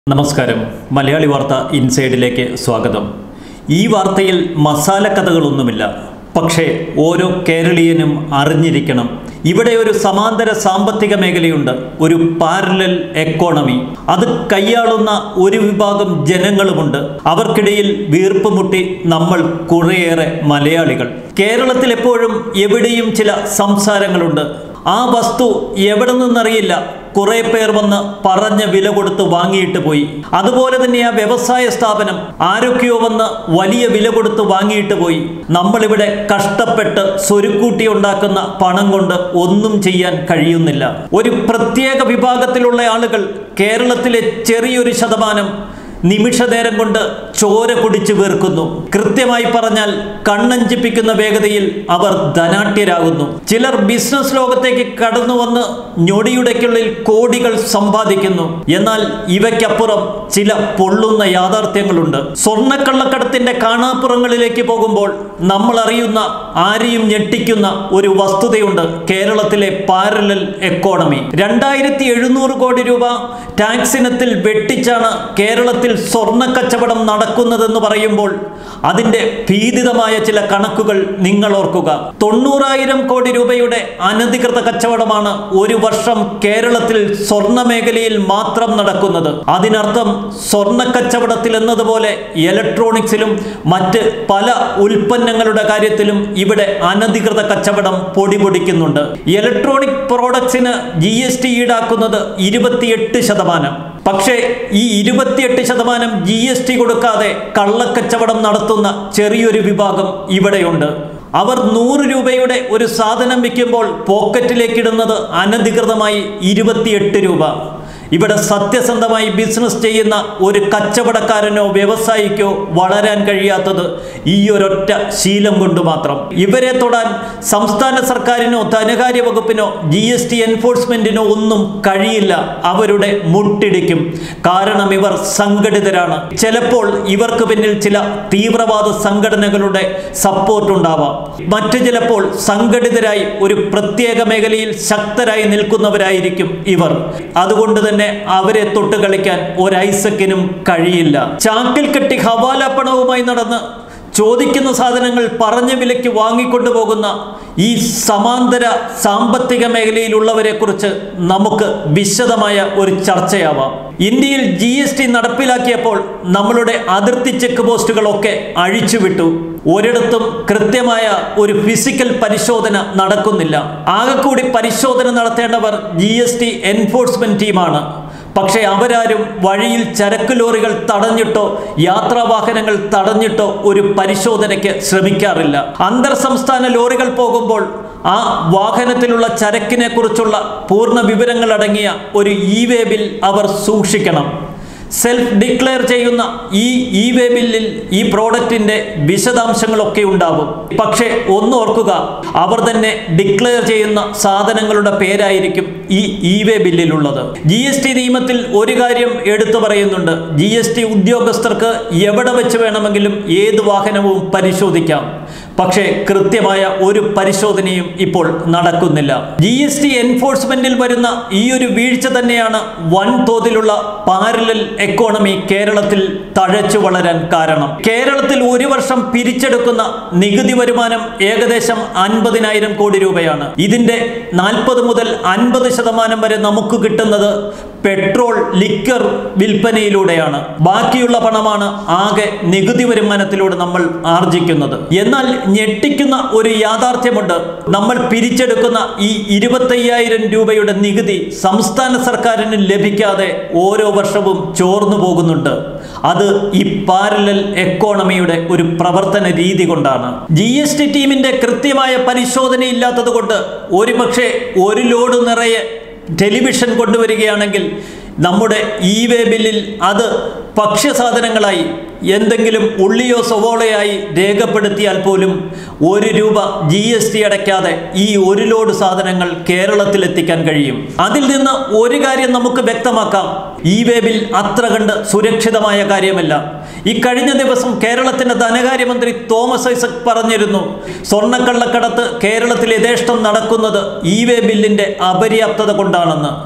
നമസ്കാരം മലയാളി വാർത്ത ഇൻസൈഡിലേക്ക് സ്വാഗതം ഈ വാർത്തയിൽ മസാല കഥകളൊന്നുമില്ല പക്ഷേ ഓരോ കേരളീയനും അറിഞ്ഞിരിക്കണം ഇവിടെ ഒരു സമാന്തര സാമ്പത്തിക മേഖലയുണ്ട് ഒരു പാരലൽ എക്കോണമി അത് കൈയാളുന്ന ഒരു വിഭാഗം ജനങ്ങളുമുണ്ട് അവർക്കിടയിൽ വീർപ്പ് മുട്ടി നമ്മൾ കുറേയേറെ മലയാളികൾ കേരളത്തിൽ എപ്പോഴും എവിടെയും ചില സംസാരങ്ങളുണ്ട് ആ വസ്തു എവിടെ നിന്നറിയില്ല കുറെ പേർ വന്ന് പറഞ്ഞ വില കൊടുത്ത് വാങ്ങിയിട്ട് പോയി അതുപോലെ തന്നെ ആ വ്യവസായ സ്ഥാപനം ആരൊക്കെയോ വന്ന് വലിയ വില കൊടുത്ത് വാങ്ങിയിട്ട് പോയി നമ്മളിവിടെ കഷ്ടപ്പെട്ട് സ്വരുക്കൂട്ടി ഉണ്ടാക്കുന്ന പണം കൊണ്ട് ഒന്നും ചെയ്യാൻ കഴിയുന്നില്ല ഒരു പ്രത്യേക വിഭാഗത്തിലുള്ള ആളുകൾ കേരളത്തിലെ ചെറിയൊരു ശതമാനം നിമിഷനേരം കൊണ്ട് ചോര കുടിച്ചു വീർക്കുന്നു കൃത്യമായി പറഞ്ഞാൽ കണ്ണഞ്ചിപ്പിക്കുന്ന വേഗതയിൽ അവർ ധനാട്യരാകുന്നു ചിലർ ബിസിനസ് ലോകത്തേക്ക് കടന്നു വന്ന് ഞൊടിയുടയ്ക്കുള്ളിൽ കോടികൾ സമ്പാദിക്കുന്നു എന്നാൽ ഇവയ്ക്കപ്പുറം ചില പൊള്ളുന്ന യാഥാർത്ഥ്യങ്ങളുണ്ട് സ്വർണ്ണക്കള്ളക്കടത്തിന്റെ കാണാപ്പുറങ്ങളിലേക്ക് പോകുമ്പോൾ നമ്മൾ അറിയുന്ന ആരെയും ഞെട്ടിക്കുന്ന ഒരു വസ്തുതയുണ്ട് കേരളത്തിലെ പാരലൽ എക്കോണമി രണ്ടായിരത്തി എഴുന്നൂറ് കോടി രൂപ ടാക്സ് ഇനത്തിൽ വെട്ടിച്ചാണ് കേരളത്തിൽ സ്വർണ്ണ കച്ചവടം നടക്കുന്നതെന്ന് പറയുമ്പോൾ അതിന്റെ ഭീതിതമായ ചില കണക്കുകൾ നിങ്ങൾ ഓർക്കുക തൊണ്ണൂറായിരം കോടി രൂപയുടെ അനധികൃത കച്ചവടമാണ് ഒരു വർഷം കേരളത്തിൽ സ്വർണ്ണ മേഖലയിൽ മാത്രം നടക്കുന്നത് അതിനർത്ഥം സ്വർണ്ണ കച്ചവടത്തിൽ എന്നതുപോലെ ഇലക്ട്രോണിക്സിലും മറ്റ് പല ഉൽപ്പന്നങ്ങളുടെ കാര്യത്തിലും ഇവിടെ അനധികൃത കച്ചവടം പൊടിപൊടിക്കുന്നുണ്ട് ഇലക്ട്രോണിക് പ്രോഡക്ട്സിന് ജി എസ് ടി ഈടാക്കുന്നത് ഇരുപത്തിയെട്ട് ശതമാനം പക്ഷേ ഈ ഇരുപത്തിയെട്ട് ശതമാനം ജി എസ് ടി കൊടുക്കാതെ കള്ളക്കച്ചവടം നടത്തുന്ന ചെറിയൊരു വിഭാഗം ഇവിടെയുണ്ട് അവർ നൂറ് രൂപയുടെ ഒരു സാധനം വിൽക്കുമ്പോൾ പോക്കറ്റിലേക്കിടുന്നത് അനധികൃതമായി ഇരുപത്തിയെട്ട് രൂപ ഇവിടെ സത്യസന്ധമായി ബിസിനസ് ചെയ്യുന്ന ഒരു കച്ചവടക്കാരനോ വ്യവസായിക്കോ വളരാൻ കഴിയാത്തത് ഈ ഒരൊറ്റ ശീലം കൊണ്ട് മാത്രം ഇവരെ തൊടാൻ സംസ്ഥാന സർക്കാരിനോ ധനകാര്യ വകുപ്പിനോ ജി എസ് ടി എൻഫോഴ്സ്മെന്റിനോ ഒന്നും കഴിയില്ല അവരുടെ മുട്ടിടിക്കും കാരണം ഇവർ സംഘടിതരാണ് ചിലപ്പോൾ ഇവർക്ക് പിന്നിൽ ചില തീവ്രവാദ സംഘടനകളുടെ സപ്പോർട്ട് ഉണ്ടാവാം മറ്റു ചിലപ്പോൾ സംഘടിതരായി ഒരു പ്രത്യേക മേഖലയിൽ ശക്തരായി നിൽക്കുന്നവരായിരിക്കും ഇവർ അതുകൊണ്ട് തന്നെ അവരെ തൊട്ട് കളിക്കാൻ ഒരൈസക്കിനും കഴിയില്ല ചാക്കിൽ കെട്ടി ഹവാല പണവുമായി നടന്ന് ചോദിക്കുന്ന സാധനങ്ങൾ പറഞ്ഞ വിലയ്ക്ക് വാങ്ങിക്കൊണ്ടുപോകുന്ന ഈ സമാന്തര സാമ്പത്തിക മേഖലയിലുള്ളവരെ കുറിച്ച് നമുക്ക് വിശദമായ ഒരു ചർച്ചയാവാം ഇന്ത്യയിൽ ജി എസ് ടി നടപ്പിലാക്കിയപ്പോൾ നമ്മളുടെ അതിർത്തി ചെക്ക് പോസ്റ്റുകളൊക്കെ അഴിച്ചുവിട്ടു ഒരിടത്തും കൃത്യമായ ഒരു ഫിസിക്കൽ പരിശോധന നടക്കുന്നില്ല ആകെക്കൂടി പരിശോധന നടത്തേണ്ടവർ ജി എസ് ടി എൻഫോഴ്സ്മെന്റ് ടീമാണ് പക്ഷേ അവരാരും വഴിയിൽ ചരക്ക് ലോറികൾ തടഞ്ഞിട്ടോ യാത്രാവാഹനങ്ങൾ തടഞ്ഞിട്ടോ ഒരു പരിശോധനയ്ക്ക് ശ്രമിക്കാറില്ല അന്തർ സംസ്ഥാന ലോറികൾ പോകുമ്പോൾ ആ വാഹനത്തിലുള്ള ചരക്കിനെ കുറിച്ചുള്ള പൂർണ്ണ വിവരങ്ങൾ അടങ്ങിയ ഒരു ഇ വേ ബിൽ അവർ സൂക്ഷിക്കണം സെൽഫ് ഡിക്ലെയർ ചെയ്യുന്ന ഈ ഇ വേ ബില്ലിൽ ഈ പ്രോഡക്റ്റിന്റെ വിശദാംശങ്ങളൊക്കെ ഉണ്ടാവും പക്ഷേ ഒന്ന് ഓർക്കുക അവർ തന്നെ ഡിക്ലെയർ ചെയ്യുന്ന സാധനങ്ങളുടെ പേരായിരിക്കും ഈ ഇ വേ ബില്ലിലുള്ളത് ജി എസ് ടി നിയമത്തിൽ ഒരു കാര്യം എടുത്തു പറയുന്നുണ്ട് ജി എസ് ടി ഉദ്യോഗസ്ഥർക്ക് എവിടെ വെച്ച് വേണമെങ്കിലും ഏത് വാഹനവും പരിശോധിക്കാം പക്ഷേ കൃത്യമായ ഒരു പരിശോധനയും ഇപ്പോൾ നടക്കുന്നില്ല ജി എസ് ടി എൻഫോഴ്സ്മെന്റിൽ വരുന്ന ഈ ഒരു വീഴ്ച തന്നെയാണ് വൻതോതിലുള്ള പാരലൽ എക്കോണമി കേരളത്തിൽ തഴച്ചു വളരാൻ കാരണം കേരളത്തിൽ ഒരു വർഷം പിരിച്ചെടുക്കുന്ന നികുതി വരുമാനം ഏകദേശം അൻപതിനായിരം കോടി രൂപയാണ് ഇതിന്റെ നാൽപ്പത് മുതൽ അൻപത് ശതമാനം വരെ നമുക്ക് കിട്ടുന്നത് പെട്രോൾ ലിക്കർ വിൽപ്പനയിലൂടെയാണ് ബാക്കിയുള്ള പണമാണ് ആകെ നികുതി വരുമാനത്തിലൂടെ നമ്മൾ ആർജിക്കുന്നത് എന്നാൽ ഞെട്ടിക്കുന്ന ഒരു യാഥാർത്ഥ്യമുണ്ട് നമ്മൾ പിരിച്ചെടുക്കുന്ന ഈ ഇരുപത്തയ്യായിരം രൂപയുടെ നികുതി സംസ്ഥാന സർക്കാരിന് ലഭിക്കാതെ ഓരോ വർഷവും ചോർന്നു പോകുന്നുണ്ട് അത് ഈ പാരലൽ എക്കോണമിയുടെ ഒരു പ്രവർത്തന രീതി കൊണ്ടാണ് ജി എസ് ടി ടീമിന്റെ കൃത്യമായ പരിശോധന ഇല്ലാത്തത് കൊണ്ട് ഒരുപക്ഷെ ഒരു ലോഡ് നിറയെ ടെലിവിഷൻ കൊണ്ടുവരികയാണെങ്കിൽ നമ്മുടെ ഇ വേ ബില്ലിൽ അത് ഭക്ഷ്യസാധനങ്ങളായി എന്തെങ്കിലും ഉള്ളിയോ സവോളയായി രേഖപ്പെടുത്തിയാൽ പോലും ഒരു രൂപ ജി എസ് ടി അടയ്ക്കാതെ ഈ ഒരു ലോഡ് സാധനങ്ങൾ കേരളത്തിൽ എത്തിക്കാൻ കഴിയും അതിൽ നിന്ന് ഒരു കാര്യം നമുക്ക് വ്യക്തമാക്കാം ഈ വേ ബിൽ അത്ര കണ്ട് സുരക്ഷിതമായ കാര്യമല്ല ഈ കഴിഞ്ഞ ദിവസം കേരളത്തിന്റെ ധനകാര്യമന്ത്രി തോമസ് ഐസക് പറഞ്ഞിരുന്നു സ്വർണ്ണക്കള്ളക്കടത്ത് കേരളത്തിൽ യഥേഷ്ടം നടക്കുന്നത് ഇ വേ ബില്ലിന്റെ അപര്യാപ്തത കൊണ്ടാണെന്ന്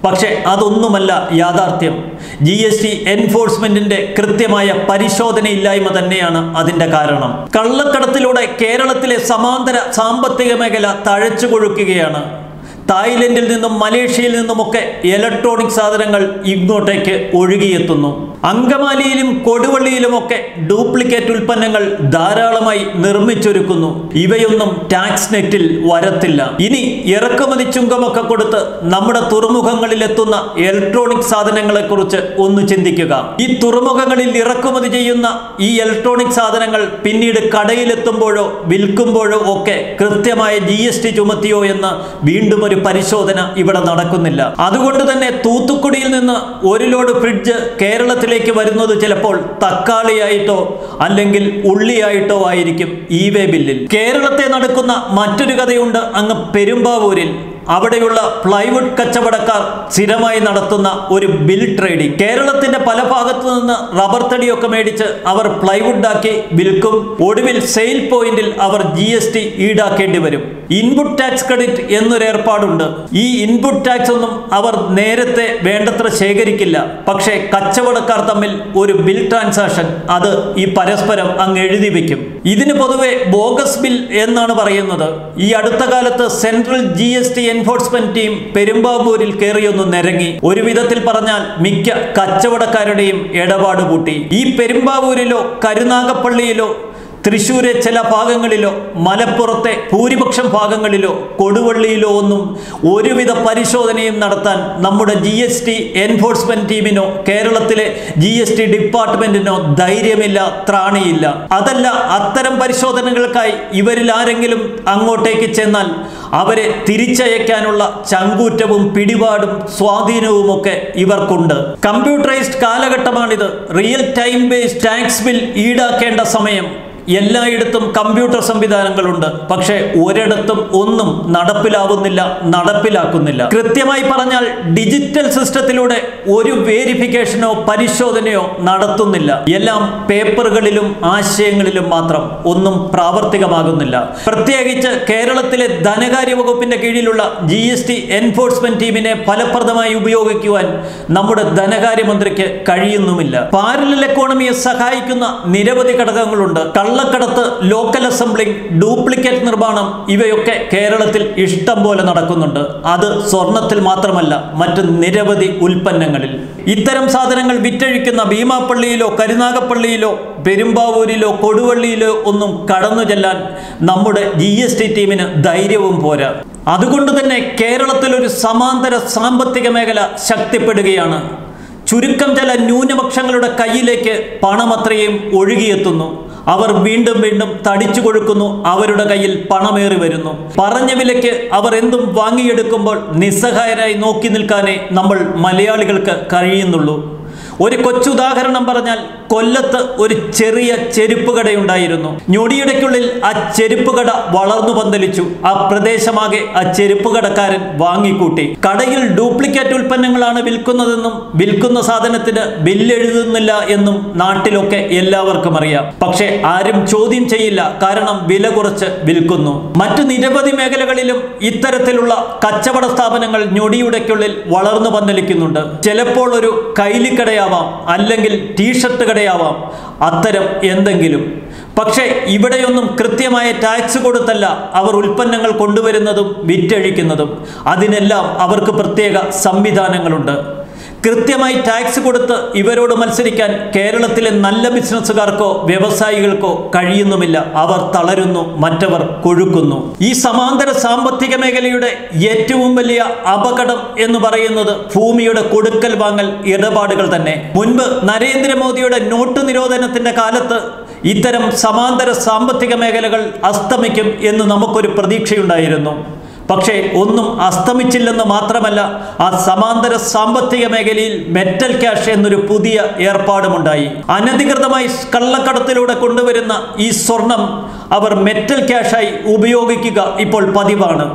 പക്ഷെ അതൊന്നുമല്ല യാഥാർത്ഥ്യം ജി എസ് ടി എൻഫോഴ്സ്മെന്റിന്റെ കൃത്യമായ പരിശോധനയില്ലായ്മ തന്നെയാണ് അതിന്റെ കാരണം കള്ളക്കടത്തിലൂടെ കേരളത്തിലെ സമാന്തര സാമ്പത്തിക മേഖല തഴച്ചു കൊഴുക്കുകയാണ് തായ്ലൻഡിൽ നിന്നും മലേഷ്യയിൽ നിന്നുമൊക്കെ ഇലക്ട്രോണിക് സാധനങ്ങൾ ഇങ്ങോട്ടേക്ക് ഒഴുകിയെത്തുന്നു അങ്കമാലിയിലും കൊടുവള്ളിയിലുമൊക്കെ ഡ്യൂപ്ലിക്കേറ്റ് ഉൽപ്പന്നങ്ങൾ ധാരാളമായി നിർമ്മിച്ചൊരുക്കുന്നു ഇവയൊന്നും ടാക്സ് നെറ്റിൽ വരത്തില്ല ഇനി ഇറക്കുമതി ചുങ്കമൊക്കെ കൊടുത്ത് നമ്മുടെ തുറമുഖങ്ങളിൽ എത്തുന്ന ഇലക്ട്രോണിക് സാധനങ്ങളെ കുറിച്ച് ഒന്ന് ചിന്തിക്കുക ഈ തുറമുഖങ്ങളിൽ ഇറക്കുമതി ചെയ്യുന്ന ഈ ഇലക്ട്രോണിക് സാധനങ്ങൾ പിന്നീട് കടയിലെത്തുമ്പോഴോ വിൽക്കുമ്പോഴോ ഒക്കെ കൃത്യമായ ജി എസ് ടി ചുമത്തിയോ എന്ന് വീണ്ടും ഒരു പരിശോധന ഇവിടെ നടക്കുന്നില്ല അതുകൊണ്ട് തന്നെ തൂത്തുക്കുടിയിൽ നിന്ന് ഒരു ലോഡ് ഫ്രിഡ്ജ് കേരളത്തിലേക്ക് വരുന്നത് ചിലപ്പോൾ തക്കാളിയായിട്ടോ അല്ലെങ്കിൽ ഉള്ളിയായിട്ടോ ആയിരിക്കും ഇ വേ ബില്ലിൽ കേരളത്തെ നടക്കുന്ന മറ്റൊരു കഥയുണ്ട് അങ്ങ് പെരുമ്പാവൂരിൽ അവിടെയുള്ള പ്ലൈവുഡ് കച്ചവടക്കാർ സ്ഥിരമായി നടത്തുന്ന ഒരു ബിൽ ട്രേഡിംഗ് കേരളത്തിന്റെ പല ഭാഗത്തു നിന്ന് റബ്ബർ തടിയൊക്കെ മേടിച്ച് അവർ പ്ലൈവുഡ് ആക്കി വിൽക്കും ഒടുവിൽ സെയിൽ പോയിന്റിൽ അവർ ജി എസ് ടി ഈടാക്കേണ്ടി വരും ഇൻപുട്ട് ടാക്സ് ക്രെഡിറ്റ് എന്നൊരു ഏർപ്പാടുണ്ട് ഈ ഇൻപുട്ട് ടാക്സ് ഒന്നും അവർ നേരത്തെ വേണ്ടത്ര ശേഖരിക്കില്ല പക്ഷേ കച്ചവടക്കാർ തമ്മിൽ ഒരു ബിൽ ട്രാൻസാക്ഷൻ അത് ഈ പരസ്പരം അങ്ങ് എഴുതി വെക്കും ഇതിന് പൊതുവെ ബോഗസ് ബിൽ എന്നാണ് പറയുന്നത് ഈ അടുത്ത കാലത്ത് central G S T enforcement team പെരുമ്പാവൂരിൽ കയറിയൊന്ന് നിരങ്ങി ഒരു വിധത്തിൽ പറഞ്ഞാൽ മിക്ക കച്ചവടക്കാരുടെയും ഇടപാട് കൂട്ടി ഈ പെരുമ്പാവൂരിലോ കരുനാഗപ്പള്ളിയിലോ തൃശ്ശൂരെ ചില ഭാഗങ്ങളിലോ മലപ്പുറത്തെ ഭൂരിപക്ഷം ഭാഗങ്ങളിലോ കൊടുവള്ളിയിലോ ഒന്നും ഒരുവിധ പരിശോധനയും നടത്താൻ നമ്മുടെ ജി എസ് ടി എൻഫോഴ്സ്മെന്റ് ടീമിനോ കേരളത്തിലെ ജി എസ് ടി ഡിപ്പാർട്ട്മെന്റിനോ ധൈര്യമില്ല ത്രാണിയില്ല അതല്ല അത്തരം പരിശോധനകൾക്കായി ഇവരിൽ ആരെങ്കിലും അങ്ങോട്ടേക്ക് ചെന്നാൽ അവരെ തിരിച്ചയക്കാനുള്ള ചങ്കൂറ്റവും പിടിപാടും സ്വാധീനവുമൊക്കെ ഇവർക്കുണ്ട് കമ്പ്യൂട്ടറൈസ്ഡ് കാലഘട്ടമാണിത് real time based tax bill ഈടാക്കേണ്ട സമയം എല്ലായിടത്തും കമ്പ്യൂട്ടർ സംവിധാനങ്ങളുണ്ട് പക്ഷേ ഒരിടത്തും ഒന്നും നടപ്പിലാവുന്നില്ല നടപ്പിലാക്കുന്നില്ല കൃത്യമായി പറഞ്ഞാൽ ഡിജിറ്റൽ സിസ്റ്റത്തിലൂടെ ഒരു വേരിഫിക്കേഷനോ പരിശോധനയോ നടത്തുന്നില്ല എല്ലാം പേപ്പറുകളിലും ആശയങ്ങളിലും മാത്രം ഒന്നും പ്രാവർത്തികമാകുന്നില്ല പ്രത്യേകിച്ച് കേരളത്തിലെ ധനകാര്യ വകുപ്പിന്റെ കീഴിലുള്ള ജി എസ് ടി എൻഫോഴ്സ്മെന്റ് ടീമിനെ ഫലപ്രദമായി ഉപയോഗിക്കുവാൻ നമ്മുടെ ധനകാര്യമന്ത്രിക്ക് കഴിയുന്നുമില്ല പാരലൽ എക്കോണമിയെ സഹായിക്കുന്ന നിരവധി ഘടകങ്ങളുണ്ട് കള്ളക്കടത്ത് ലോക്കൽ അസംബ്ലിംഗ് ഡ്യൂപ്ലിക്കേറ്റ് നിർമ്മാണം ഇവയൊക്കെ കേരളത്തിൽ ഇഷ്ടം പോലെ നടക്കുന്നുണ്ട് അത് സ്വർണത്തിൽ മാത്രമല്ല മറ്റ് നിരവധി ഉൽപ്പന്നങ്ങളിൽ ഇത്തരം സാധനങ്ങൾ വിറ്റഴിക്കുന്ന ഭീമാപ്പള്ളിയിലോ കരുനാഗപ്പള്ളിയിലോ പെരുമ്പാവൂരിലോ കൊടുവള്ളിയിലോ ഒന്നും കടന്നു ചെല്ലാൻ നമ്മുടെ ജി എസ് ടി ടീമിന് ധൈര്യവും പോരാ അതുകൊണ്ട് തന്നെ കേരളത്തിൽ ഒരു സമാന്തര സാമ്പത്തിക മേഖല ശക്തിപ്പെടുകയാണ് ചുരുക്കം ചില ന്യൂനപക്ഷങ്ങളുടെ കയ്യിലേക്ക് പണമത്രയും ഒഴുകിയെത്തുന്നു അവർ വീണ്ടും വീണ്ടും തടിച്ചു കൊഴുക്കുന്നു അവരുടെ കയ്യിൽ പണമേറി വരുന്നു പറഞ്ഞ വിലയ്ക്ക് അവർ എന്തും വാങ്ങിയെടുക്കുമ്പോൾ നിസ്സഹായരായി നോക്കി നിൽക്കാനേ നമ്മൾ മലയാളികൾക്ക് കഴിയുന്നുള്ളൂ ഒരു കൊച്ചുദാഹരണം പറഞ്ഞാൽ കൊല്ലത്ത് ഒരു ചെറിയ ചെരുപ്പ് കടയുണ്ടായിരുന്നു ഞൊടിയിടയ്ക്കുള്ളിൽ ആ ചെരുപ്പ് കട വളർന്നു പന്തലിച്ചു ആ പ്രദേശമാകെ ആ ചെരുപ്പ് കടക്കാരൻ വാങ്ങിക്കൂട്ടി കടയിൽ ഡ്യൂപ്ലിക്കേറ്റ് ഉൽപ്പന്നങ്ങളാണ് വിൽക്കുന്നതെന്നും വിൽക്കുന്ന സാധനത്തിന് ബില്ലെഴുതുന്നില്ല എന്നും നാട്ടിലൊക്കെ എല്ലാവർക്കും അറിയാം പക്ഷെ ആരും ചോദ്യം ചെയ്യില്ല കാരണം വില കുറച്ച് വിൽക്കുന്നു മറ്റു നിരവധി മേഖലകളിലും ഇത്തരത്തിലുള്ള കച്ചവട സ്ഥാപനങ്ങൾ ഞൊടിയുടയ്ക്കുള്ളിൽ വളർന്നു പന്തലിക്കുന്നുണ്ട് ചിലപ്പോൾ ഒരു കൈലിക്കടയാവാം അല്ലെങ്കിൽ ടീഷർട്ട് കടയാവാം അത്തരം എന്തെങ്കിലും പക്ഷേ ഇവിടെയൊന്നും കൃത്യമായ ടാക്സ് കൊടുത്തല്ല അവർ ഉൽപ്പന്നങ്ങൾ കൊണ്ടുവരുന്നതും വിറ്റഴിക്കുന്നതും അതിനെല്ലാം അവർക്ക് പ്രത്യേക സംവിധാനങ്ങളുണ്ട് കൃത്യമായി ടാക്സ് കൊടുത്ത് ഇവരോട് മത്സരിക്കാൻ കേരളത്തിലെ നല്ല ബിസിനസ്സുകാർക്കോ വ്യവസായികൾക്കോ കഴിയുന്നുമില്ല അവർ തളരുന്നു മറ്റവർ കൊഴുക്കുന്നു ഈ സമാന്തര സാമ്പത്തിക മേഖലയുടെ ഏറ്റവും വലിയ അപകടം എന്ന് പറയുന്നത് ഭൂമിയുടെ കൊടുക്കൽ വാങ്ങൽ ഇടപാടുകൾ തന്നെ മുൻപ് നരേന്ദ്രമോദിയുടെ നോട്ട് നിരോധനത്തിന്റെ കാലത്ത് ഇത്തരം സമാന്തര സാമ്പത്തിക മേഖലകൾ അസ്തമിക്കും എന്ന് നമുക്കൊരു പ്രതീക്ഷയുണ്ടായിരുന്നു പക്ഷേ ഒന്നും അസ്തമിച്ചില്ലെന്ന് മാത്രമല്ല ആ സമാന്തര സാമ്പത്തിക മേഖലയിൽ മെറ്റൽ ക്യാഷ് എന്നൊരു പുതിയ ഏർപ്പാടുമുണ്ടായി അനധികൃതമായി കള്ളക്കടത്തിലൂടെ കൊണ്ടുവരുന്ന ഈ സ്വർണം അവർ മെറ്റൽ ക്യാഷായി ഉപയോഗിക്കുക ഇപ്പോൾ പതിവാണ്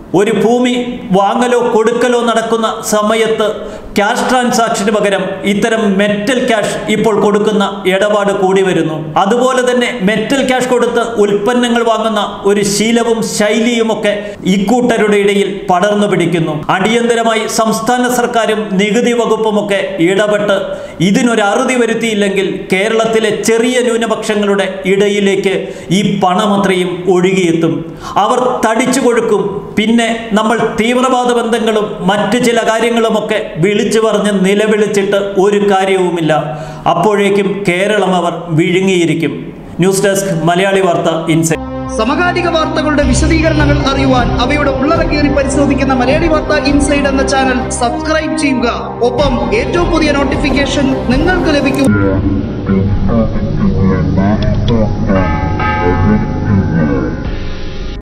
ഒരു ഭൂമി വാങ്ങലോ കൊടുക്കലോ നടക്കുന്ന സമയത്ത് ക്യാഷ് ട്രാൻസാക്ഷന് പകരം ഇത്തരം മെറ്റൽ ക്യാഷ് ഇപ്പോൾ കൊടുക്കുന്ന ഇടപാട് കൂടി വരുന്നു അതുപോലെ തന്നെ മെറ്റൽ ക്യാഷ് കൊടുത്ത് ഉൽപ്പന്നങ്ങൾ വാങ്ങുന്ന ഒരു ശീലവും ശൈലിയുമൊക്കെ ഇക്കൂട്ടരുടെ ഇടയിൽ പടർന്നു പിടിക്കുന്നു അടിയന്തരമായി സംസ്ഥാന സർക്കാരും നികുതി വകുപ്പുമൊക്കെ ഇടപെട്ട് ഇതിനൊരു അറുതി വരുത്തിയില്ലെങ്കിൽ കേരളത്തിലെ ചെറിയ ന്യൂനപക്ഷങ്ങളുടെ ഇടയിലേക്ക് ഈ പണമത്രയും ഒഴുകിയെത്തും അവർ തടിച്ചു കൊഴുക്കും പിന്നെ നമ്മൾ തീവ്രവാദ ബന്ധങ്ങളും മറ്റു ചില കാര്യങ്ങളുമൊക്കെ വിളിച്ചു പറഞ്ഞ് നിലവിളിച്ചിട്ട് ഒരു കാര്യവുമില്ല അപ്പോഴേക്കും കേരളം അവർ വിഴുങ്ങിയിരിക്കും ന്യൂസ് ഡെസ്ക് മലയാളി വാർത്ത ഇൻസൈറ്റ് സമകാലിക വാർത്തകളുടെ വിശദീകരണങ്ങൾ അറിയുവാൻ അവയുടെ ഉള്ളടക്കേറി പരിശോധിക്കുന്ന മലയാളി വാർത്ത ഇൻസൈഡ് എന്ന ചാനൽ സബ്സ്ക്രൈബ് ചെയ്യുക ഒപ്പം ഏറ്റവും പുതിയ നോട്ടിഫിക്കേഷൻ നിങ്ങൾക്ക് ലഭിക്കും Yeah, it's, uh, it's, uh, not, uh, uh,